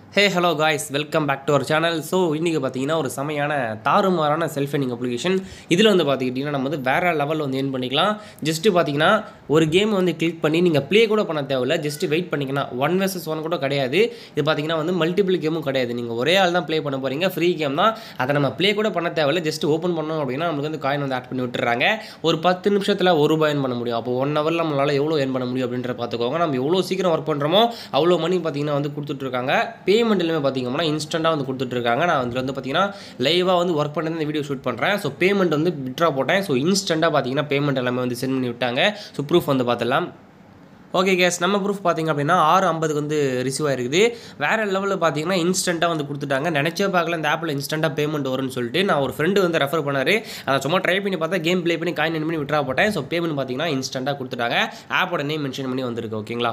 hey hello guys welcome back to our channel so இன்றைக்கி பார்த்தீங்கன்னா ஒரு செமையான தாறுமாறான செல்ஃப் எனிங் அப்ளிகேஷன் இதில் வந்து பார்த்துக்கிட்டிங்கன்னா நம்ம வந்து வேறு லெவலில் வந்து ஏர்ன் பண்ணிக்கலாம் ஜஸ்ட்டு பார்த்தீங்கன்னா ஒரு கேம் வந்து கிளிக் பண்ணி நீங்கள் ப்ளே கூட பண்ண தேவையில்ல ஜஸ்ட் வெயிட் பண்ணிங்கன்னா ஒன் vs ஒன் கூட கிடையாது இது பார்த்தீங்கன்னா வந்து மல்டிபிள் கேமும் கிடையாது நீங்கள் ஒரே ஆள் தான் ப்ளே பண்ண போகிறீங்க ஃப்ரீ கேம் தான் அதை நம்ம ப்ளே கூட பண்ண தேவையில்ல ஜஸ்ட் ஓப்பன் பண்ணோம் அப்படின்னா நம்மளுக்கு வந்து காயின் வந்து ஆட் பண்ணி விட்டுறாங்க ஒரு பத்து நிமிஷத்தில் ஒரு ரூபாய் earn பண்ண முடியும் அப்போ ஒன் ஹவரில் நம்மளால் எவ்வளோ ஏர்ன் பண்ண முடியும் அப்படின்ற பார்த்துக்கோங்க நம்ம எவ்வளோ சீக்கிரம் ஒர்க் பண்ணுறோமோ அவ்வளோ மணி பார்த்தீங்கன்னா வந்து கொடுத்துட்ருக்காங்க பேமெண்ட்லையுமே பார்த்தீங்கன்னா இன்ஸ்டண்ட்டாக வந்து கொடுத்துட்ருக்காங்க நான் அதில் வந்து பார்த்தீங்கன்னா லைவாக வந்து ஒர்க் பண்ணி இந்த வீடியோ ஷூட் பண்ணுறேன் ஸோ பேமெண்ட் வந்து விட்ரா போட்டேன் ஸோ இன்ஸ்டண்ட்டாக பார்த்தீங்கன்னா பேமெண்ட் எல்லாமே வந்து சென்ட் பண்ணி விட்டாங்க ஸோ ப்ரூஃப் வந்து பார்த்துடலாம் ஓகே கேஸ் நம்ம ப்ரூஃப் பார்த்தீங்க அப்படின்னா ஆறு ஐம்பதுக்கு வந்து ரிசீவ் ஆயிருக்குது வேறு லெவலில் பார்த்தீங்கன்னா இன்ஸ்டண்ட்டாக வந்து கொடுத்துட்டாங்க நினச்சே பார்க்கல இந்த ஆப்பில் இன்ஸ்டண்ட்டாக பேமெண்ட் வரும்னு சொல்லிட்டு நான் ஒரு ஃப்ரெண்டு வந்து ரெஃபர் பண்ணார் அதை சும்மா ட்ரை பண்ணி பார்த்தா கேம் ப்ளே பண்ணி காயின் பண்ணி விட்ரா போட்டேன் ஸோ பேமெண்ட் பார்த்தீங்கன்னா இன்ஸ்டண்ட்டாக கொடுத்துட்டாங்க ஆப்போட நேம் மென்ஷன் பண்ணி வந்திருக்கு ஓகேங்களா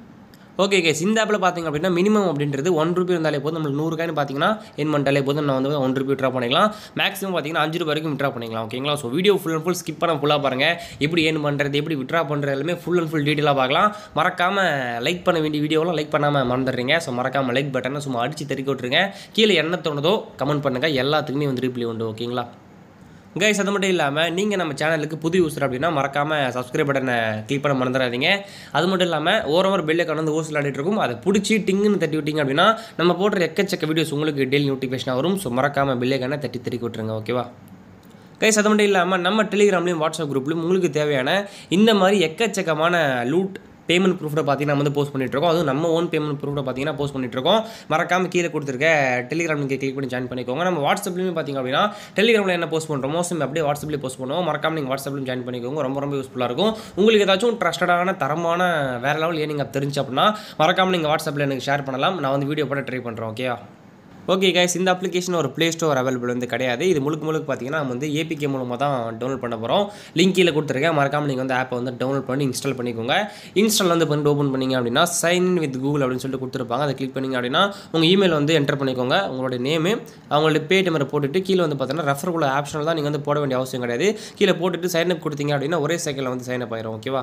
ஓகே கேஸ் இந்த ஆப்பில் பார்த்தீங்க அப்படின்னா மினிமம் அப்படின்றது ஒன் ருபி இருந்தாலே போதும் நம்மளுக்கு நூறு காயின் பார்த்தீங்கன்னா என் பண்ணிட்டாலே போதும் நான் வந்து ஒன் ருபி ட்ரா பண்ணிக்கலாம் மேக்ஸிமம் பார்த்தீங்கன்னா அஞ்சு ரூபாய் வரைக்கும் விட்ரா பண்ணிக்கலாம் ஓகேங்களா so video full and full skip பண்ண ஃபுல்லாக பாருங்கள் எப்படி ஏன் பண்ணுறது எப்படி விட்ரா பண்ணுறது எல்லாமே ஃபுல் அண்ட் ஃபுல் டீட்டெயிலாக பார்க்கலாம் மறக்காமல் லைக் பண்ண வேண்டிய வீடியோலாம் லைக் பண்ணாமல் மறந்துடுறீங்க ஸோ மறக்காமல் லைக் பட்டனை சும்மா அடித்து தெறிக்க விட்ருங்க கீழே என்ன தோணுதோ கமெண்ட் பண்ணுங்கள் எல்லாத்துக்குமே வந்து ரிப்ளை உண்டு ஓகேங்களா கைஸ் அது மட்டும் இல்லாமல் நீங்கள் நம்ம சேனலுக்கு புது யூஸர் அப்படின்னா மறக்காமல் சப்ஸ்கிரைப் பட்டனை கிளிக் பண்ண மறந்துடாதீங்க அது மட்டும் இல்லாமல் ஓரவர் பெல்லை கலந்து ஓஸ் விளையாடிட்டு இருக்கும் அதை பிடிச்சி டிங்குன்னு தட்டி விட்டீங்க அப்படின்னா நம்ம போடுற எக்கச்சக்க வீடியோஸ் உங்களுக்கு டெய்லி நோட்டிஃபிகேஷன் வரும் ஸோ மறக்காமல் பெல்லை கண்ணை தட்டி தட்டி விட்டுருங்க ஓகேவா கைஸ் அது மட்டும் இல்லாமல் நம்ம டெலிகிராம்லேயும் வாட்ஸ்அப் குரூப்லையும் உங்களுக்கு தேவையான இந்த மாதிரி எக்கச்சக்கமான லூட் பேமெண்ட் ப்ரூஃபை பார்த்தீங்கன்னா நம்ம வந்து போஸ்ட் பண்ணிட்டுருக்கோம் அதுவும் நம்ம ஓன் பேமெண்ட் ப்ரூஃபை பார்த்தீங்கன்னா போஸ்ட் பண்ணிட்டுருக்கோம் மறக்காமல் கீழே கொடுத்துருக்க டெலிகிராம் நீங்கள் கிளிக் பண்ணி ஜாயின் பண்ணிக்கோங்க நம்ம வாட்ஸ்அப்லையும் பார்த்தீங்க அப்படின்னா டெலிகிராமில் என்ன போஸ்ட் பண்ணுறோமோ சிம் அப்படியே வாட்ஸ்அப்லேயே போஸ்ட் பண்ணுவோம் மறக்காம நீங்கள் வாட்ஸ்அப்லையும் ஜாயின் பண்ணிக்கோங்க ரொம்ப ரொம்ப யூஸ்ஃபுல்லாக இருக்கும் உங்களுக்கு ஏதாச்சும் ட்ரஸ்டடான தரமான வேறு லெவல் ஏன் நீங்கள் தெரிஞ்சு அப்படின்னா மறக்காமல் நீங்கள் வாட்ஸ்அப்பில் எனக்கு ஷேர் பண்ணலாம் நான் வந்து வீடியோ போட ட்ரை பண்ணுறேன் ஓகே ஓகே கைஸ் இந்த அப்ளிகேஷன் ஒரு ப்ளே ஸ்டோர் அவைலபிள் வந்து கிடையாது இது முழுக்க முழுக்க பார்த்தீங்கன்னா நம்ம வந்து ஏபிகே மூலமாக தான் டவுன்லோட் பண்ண போகிறோம் லிங்க் கீழே கொடுத்துருக்கேன் மறக்காமல் நீங்கள் வந்து ஆப்பை வந்து டவுன்லோட் பண்ணி இன்ஸ்டால் பண்ணிக்கோங்க இன்ஸ்டால் வந்து பண்ணிட்டு ஓப்பன் பண்ணிங்க அப்படின்னா சைன் இன் வித் கூகுள் அப்படின்னு சொல்லிட்டு கொடுத்துருப்பாங்க அதை கிளிக் பண்ணிங்க அப்படின்னா உங்கள் இமெயில் வந்து என்டர் பண்ணிக்கோங்க உங்களுடைய நேமு அவங்களுடைய பேடிஎம் போட்டுட்டு கீழே வந்து பார்த்தீங்கன்னா ரெஃபர் உள்ள ஆப்ஷனில் தான் நீங்கள் வந்து போட வேண்டிய அவசியம் கிடையாது கீழே போட்டுட்டு சைன் அப் கொடுத்தீங்க அப்படின்னா ஒரே செகண்டில் வந்து சைன் அப் ஆயிரும் ஓகேவா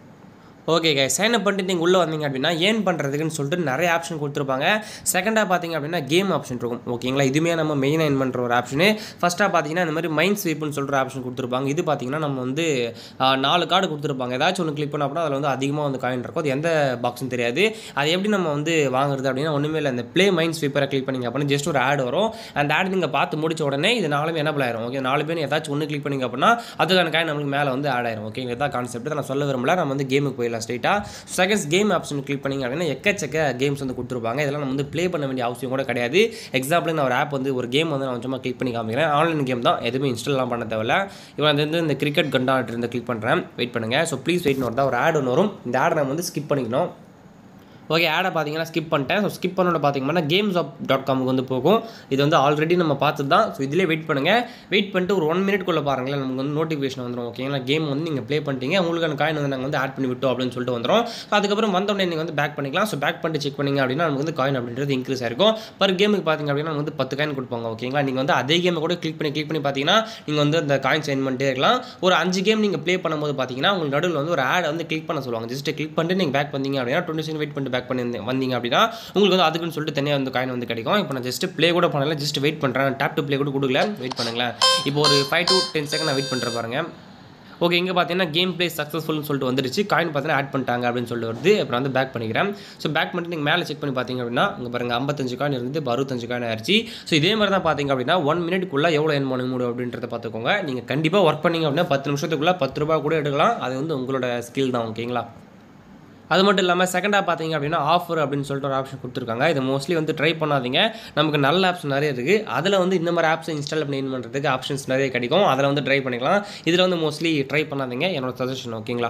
ஓகே கை சைன் அப் பண்ணிட்டு நீங்கள் உள்ளே வந்தீங்க அப்படின்னா ஏன் பண்ணுறதுக்குன்னு சொல்லிட்டு நிறைய ஆப்ஷன் கொடுத்துருப்பாங்க செகண்டாக பார்த்தீங்க அப்படின்னா கேம் ஆப்ஷன் இருக்கும் ஓகேங்களா இதுவுமே நம்ம மெயினாக என் பண்ணுற ஒரு ஆப்ஷனு ஃபஸ்ட்டாக பார்த்தீங்கன்னா இந்த மாதிரி மைண்ட் ஸ்வீப்னு சொல்கிற ஆப்ஷன் கொடுத்துருப்பாங்க இது பார்த்தீங்கன்னா நம்ம வந்து ஆ, நாலு கார்டு கொடுத்துருப்பாங்க ஏதாச்சும் ஒன்று கிளிக் பண்ண அப்படின்னா அதில் வந்து அதிகமாக வந்து காயின் இருக்கும் அது எந்த பாக்ஸ்னு தெரியாது அது எப்படி நம்ம வந்து வாங்குறது அப்படின்னா ஒன்றுமே இல்லை அந்த ப்ளே மைண்ட் ஸ்வீப்பரை கிளிக் பண்ணிங்க அப்படின்னா ஜஸ்ட் ஒரு ஆட் வரும் அந்த ஆட் நீங்கள் பார்த்து முடிச்ச உடனே இது நாலுமே என்ன ஆயிரும் ஓகே நாலு பேர் ஏதாச்சும் ஒன்று கிளிக் பண்ணிங்க அப்படின்னா அதுக்கான காயின் நம்மளுக்கு மேலே வந்து ஆட் ஆயிரும் ஓகே இதான் கான்செப்ட் நான் சொல்ல விரும்பல நம்ம வந்து கேமுக்கு போயிடலாம் ஸ்ட்ரைட்டாக செகண்ட்ஸ் கேம் ஆப்ஷன் கிளிக் பண்ணிங்க அப்படின்னா எக்கச்சக்க கேம்ஸ் வந்து கொடுத்துருப்பாங்க இதெல்லாம் நம்ம வந்து ப்ளே பண்ண வேண்டிய அவசியம் கூட கிடையாது எக்ஸாம்பிள் நான் ஒரு ஆப் வந்து ஒரு கேம் வந்து நான் சும்மா கிளிக் பண்ணி காமிக்கிறேன் ஆன்லைன் கேம் தான் எதுவுமே இன்ஸ்டால்லாம் பண்ண தேவையில்ல இவன் அது வந்து இந்த கிரிக்கெட் கண்டாட்டு இருந்து கிளிக் பண்ணுறேன் வெயிட் பண்ணுங்கள் ஸோ ப்ளீஸ் வெயிட்னு வருதா ஒரு ஆட் ஒன்று வரும் இந்த ஆடை நம்ம வந்து ஸ்கிப் பண்ணிக்கணும் ஓகே ஆடை பார்த்தீங்கன்னா ஸ்கிப் பண்ணிட்டேன் ஸோ ஸ்கிப் பண்ணோட பார்த்தீங்கன்னா கேம்ஸ் ஆப் டாட் காமுக்கு வந்து போகும் இது வந்து ஆல்ரெடி நம்ம பார்த்து தான் ஸோ இதிலே வெயிட் பண்ணுங்கள் வெயிட் பண்ணிட்டு ஒரு ஒன் மினிட்குள்ளே பாருங்களேன் நமக்கு வந்து நோட்டிஃபிகேஷன் வந்துடும் ஓகேங்களா கேம் வந்து நீங்கள் ப்ளே பண்ணிட்டீங்க உங்களுக்கான காயின் வந்து நாங்கள் வந்து ஆட் பண்ணி விட்டோம் அப்படின்னு சொல்லிட்டு வந்துடும் ஸோ அதுக்கப்புறம் வந்தோடனே நீங்கள் வந்து பேக் பண்ணிக்கலாம் ஸோ பேக் பண்ணிட்டு செக் பண்ணிங்க அப்படின்னா நமக்கு வந்து காயின் அப்படின்றது இன்க்ரீஸ் ஆயிருக்கும் பர் கேமுக்கு பார்த்தீங்க அப்படின்னா நமக்கு வந்து பத்து காயின் கொடுப்பாங்க ஓகேங்களா நீங்கள் வந்து அதே கேமை கூட கிளிக் பண்ணி கிளிக் பண்ணி பார்த்தீங்கன்னா நீங்கள் வந்து அந்த காயின் சைன் பண்ணிட்டே இருக்கலாம் ஒரு அஞ்சு கேம் நீங்கள் ப்ளே பண்ணும்போது பார்த்தீங்கன்னா உங்களுக்கு நடுவில் வந்து ஒரு ஆட் வந்து கிளிக் பண்ண சொல்லுவாங்க ஜஸ்ட் கிளிக் பண்ணிட்டு நீங்கள் பேக் பண்ணீங்க அப்படின்னா டுவெண்ட்டி செகண்ட் வெயிட் பண்ணிட்டு பேக் பண்ணி வந்தீங்க அப்படின்னா உங்களுக்கு வந்து அதுக்குன்னு சொல்லிட்டு தனியாக வந்து காயின் வந்து கிடைக்கும் இப்போ நான் ஜஸ்ட் ப்ளே கூட பண்ணல ஜஸ்ட் வெயிட் பண்ணுறேன் டேப் டு ப்ளே கூட கொடுக்கல வெயிட் பண்ணுங்களேன் இப்போ ஒரு ஃபைவ் டு டென் செகண்ட் நான் வெயிட் பண்ணுறேன் பாருங்க ஓகே இங்கே பார்த்தீங்கன்னா கேம் ப்ளே சக்ஸஸ்ஃபுல்னு சொல்லிட்டு வந்துருச்சு காயின் பார்த்தீங்கன்னா ஆட் பண்ணிட்டாங்க அப்படின்னு சொல்லிட்டு வருது அப்புறம் வந்து பேக் பண்ணிக்கிறேன் ஸோ பேக் பண்ணிட்டு நீங்கள் மேலே செக் பண்ணி பார்த்தீங்க அப்படின்னா இங்கே பாருங்க ஐம்பத்தஞ்சு காயின் இருந்து இப்போ அறுபத்தஞ்சு காயின் ஆயிடுச்சு ஸோ இதே மாதிரி தான் பார்த்தீங்க அப்படின்னா ஒன் மினிட்குள்ளே எவ்வளோ என் பண்ண முடியும் அப்படின்றத பார்த்துக்கோங்க நீங்கள் கண்டிப்பாக ஒர்க் பண்ணீங்க அப்படின்னா பத்து நிமிஷத்துக்குள்ளே பத்து ரூபா கூட எடுக்கலாம் அது வந்து உங்களோட ஸ்கில் தான் ஓகேங்களா அது மட்டும் இல்லாமல் செகண்டாக பார்த்தீங்க அப்படின்னா ஆஃபர் அப்படின்னு சொல்லிட்டு ஒரு ஆப்ஷன் கொடுத்துருக்காங்க இது மோஸ்ட்லி வந்து ட்ரை பண்ணாதீங்க நமக்கு நல்ல ஆப்ஸ் நிறைய இருக்குது அதில் வந்து இந்த மாதிரி ஆப்ஸ் இன்ஸ்டால் பண்ணி பண்ணுறதுக்கு ஆப்ஷன்ஸ் நிறைய கிடைக்கும் அதில் வந்து ட்ரை பண்ணிக்கலாம் இதில் வந்து மோஸ்ட்லி ட்ரை பண்ணாதீங்க என்னோட சஜஷன் ஓகேங்களா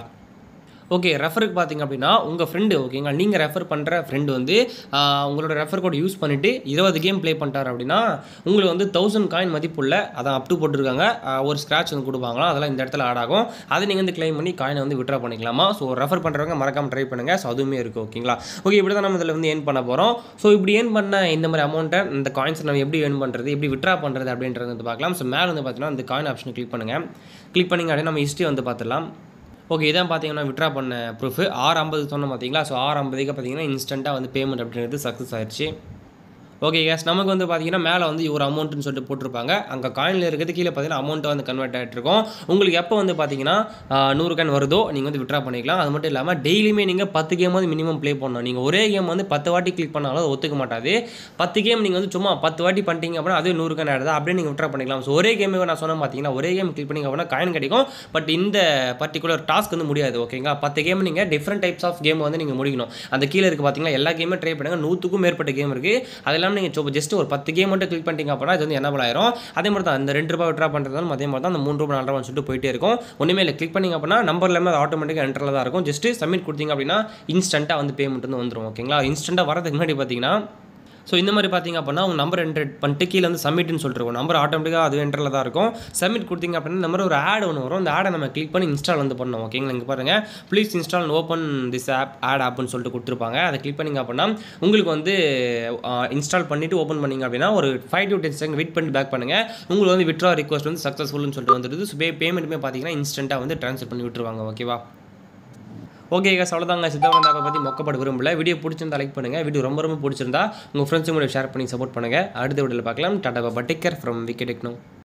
ஓகே ரெஃபருக்கு பார்த்தீங்க அப்படின்னா உங்கள் ஃப்ரெண்டு ஓகேங்களா நீங்கள் ரெஃபர் பண்ணுற ஃப்ரெண்டு வந்து ஆஹ், உங்களோட ரெஃபர் கோட் யூஸ் பண்ணிவிட்டு இருபது கேம் ப்ளே பண்ணிட்டார் அப்படின்னா உங்களுக்கு வந்து தௌசண்ட் காயின் மதிப்புள்ள அதான் அப் டு போட்டிருக்காங்க ஆஹ், ஒரு ஸ்க்ராட்ச் வந்து கொடுப்பாங்களாம் அதெல்லாம் இந்த இடத்துல ஆட் ஆகும் அதை நீங்கள் வந்து க்ளைம் பண்ணி காயினை வந்து விட்ரா பண்ணிக்கலாமா ஸோ ரெஃபர் பண்ணுறவங்க மறக்காமல் ட்ரை பண்ணுங்கள் ஸோ அதுவுமே இருக்குது ஓகேங்களா ஓகே இப்படி தான் நம்ம இதில் வந்து ஏர்ன் பண்ண போகிறோம் ஸோ இப்படி ஏர்ன் பண்ண இந்த மாதிரி அமௌண்ட்டை இந்த காயின்ஸ் நம்ம எப்படி ஏர்ன் பண்ணுறது எப்படி விட்ரா பண்ணுறது அப்படின்றது வந்து பார்க்கலாம் ஸோ மேலே வந்து பார்த்தீங்கன்னா இந்த காயின் ஆப்ஷனை கிளிக் பண்ணுங்கள் கிளிக் பண்ணிங்க அப்படின்னா நம்ம ஹிஸ்ட்ரி வந்து பார்த்துடலாம் ஓகே இதான் பார்த்தீங்கன்னா விட்ரா பண்ண ப்ரூஃப் ஆறு ஐம்பது சொன்னோம் பார்த்தீங்களா ஸோ ஆறு ஐம்பதுக்கு பார்த்தீங்கன்னா இன்ஸ்டண்ட்டாக வந்து பேமெண்ட் அப்படின்றது சக்ஸஸ் ஆயிடுச்சு ஓகே கேஸ் நமக்கு வந்து பார்த்தீங்கன்னா மேலே வந்து ஒரு அமௌண்ட்னு சொல்லிட்டு போட்டிருப்பாங்க அங்கே காயினில் இருக்கிறது கீழே பார்த்தீங்கன்னா அமௌண்ட்டை வந்து கன்வெர்ட் ஆகிட்டு இருக்கும் உங்களுக்கு எப்போ வந்து பார்த்தீங்கன்னா ஆஹ், நூறு காயின் வருதோ நீங்கள் வந்து விட்ரா பண்ணிக்கலாம் அது மட்டும் இல்லாமல் டெய்லியுமே நீங்கள் பத்து கேம் வந்து மினிமம் ப்ளே பண்ணணும் நீங்கள் ஒரே கேம் வந்து பத்து வாட்டி கிளிக் பண்ணாலும் அது ஒத்துக்க மாட்டாது பத்து கேம் நீங்கள் வந்து சும்மா பத்து வாட்டி பண்ணிட்டீங்க அப்படின்னா அதே நூறு காயின் ஆடுது அப்படியே நீங்கள் விட்ரா பண்ணிக்கலாம் ஸோ ஒரே கேமே நான் சொன்ன பார்த்தீங்கன்னா ஒரே கேம் கிளிக் பண்ணிங்க அப்படின்னா காயின் கிடைக்கும் பட் இந்த பர்டிகுலர் டாஸ்க் வந்து முடியாது ஓகேங்களா பத்து கேம் நீங்கள் டிஃப்ரெண்ட் டைப்ஸ் ஆஃப் கேம் வந்து நீங்கள் முடிக்கணும் அந்த கீழே இருக்குது பார்த்தீங்கன்னா எல்லா கேமே ட்ரை பண்ணுங்க நூற்றுக்கும் மேற்பட்ட கேம் இருக்குது அதெல்லாம் நீங்கள் ஜஸ்ட் ஒரு பத்து கேம் மட்டும் கிளிக் பண்ணிட்டீங்க அப்படின்னா இது வந்து என்ன ஆயிரும் அதே மாதிரி தான் அந்த ரெண்டு ரூபாய் விட்ரா பண்ணுறதாலும் அதே மாதிரி தான் அந்த மூணு ரூபாய் நாலு ரூபாய் சொல்லிட்டு போயிட்டே இருக்கும் ஒன்றுமே இல்லை கிளிக் பண்ணிங்க அப்படின்னா நம்பர் எல்லாமே அது ஆட்டோமேட்டிக்காக என்டரில் தான் இருக்கும் ஜஸ்ட் சப்மிட் கொடுத்தீங்க அப்படின்னா இன்ஸ்டண்ட்டாக வந்து பேமெண்ட் வந்து வந்துடும் ஓகேங்களா இன்ஸ்டண்ட்டாக வரதுக்கு முன்னாடி பார்த்தீங்கன்னா ஸோ இந்த மாதிரி பார்த்தீங்க அப்படின்னா உங்கள் நம்பர் என்டர் பண்ணிட்டு கீழே வந்து சப்மிட்னு சொல்லிட்டு இருக்கும் நம்பர் ஆட்டோமேட்டிக்காக அது என்டரில் தான் இருக்கும் சப்மிட் கொடுத்தீங்க அப்படின்னா இந்த மாதிரி ஒரு ஆட் ஒன்று வரும் அந்த ஆடை நம்ம கிளிக் பண்ணி இன்ஸ்டால் வந்து பண்ணோம் ஓகேங்களா இங்கே பாருங்கள் please install open this app ad ஆப்னு சொல்லிட்டு கொடுத்துருப்பாங்க அதை கிளிக் பண்ணிங்க அப்படின்னா உங்களுக்கு வந்து இன்ஸ்டால் பண்ணிவிட்டு ஓப்பன் பண்ணிங்க அப்படின்னா ஒரு five to ten second wait பண்ணி பேக் பண்ணுங்கள் உங்களுக்கு வந்து விட்ரா ரிக்வஸ்ட் வந்து சக்ஸஸ்ஃபுல்னு சொல்லிட்டு வந்துடுது ஸோ பே பேமெண்ட்டுமே பார்த்தீங்கன்னா இன்ஸ்டண்ட்டாக வந்து ட்ரான்ஸ்ஃபர் பண்ணி விட்டுருவாங்க ஓகேவா ஓகே கேஸ் அவ்வளோதாங்க சித்தானந்த ஆப்பை பற்றி மொக்கப்பட விரும்பல வீடியோ பிடிச்சிருந்தா லைக் பண்ணுங்கள் வீடியோ ரொம்ப ரொம்ப பிடிச்சிருந்தா உங்கள் ஃப்ரெண்ட்ஸுங்க கூட ஷேர் பண்ணி சப்போர்ட் பண்ணுங்கள் அடுத்த வீடியோவில் பார்க்கலாம் டாடா பட்டிக்கர் ஃப்ரம் விக்கெட் டெக்னோ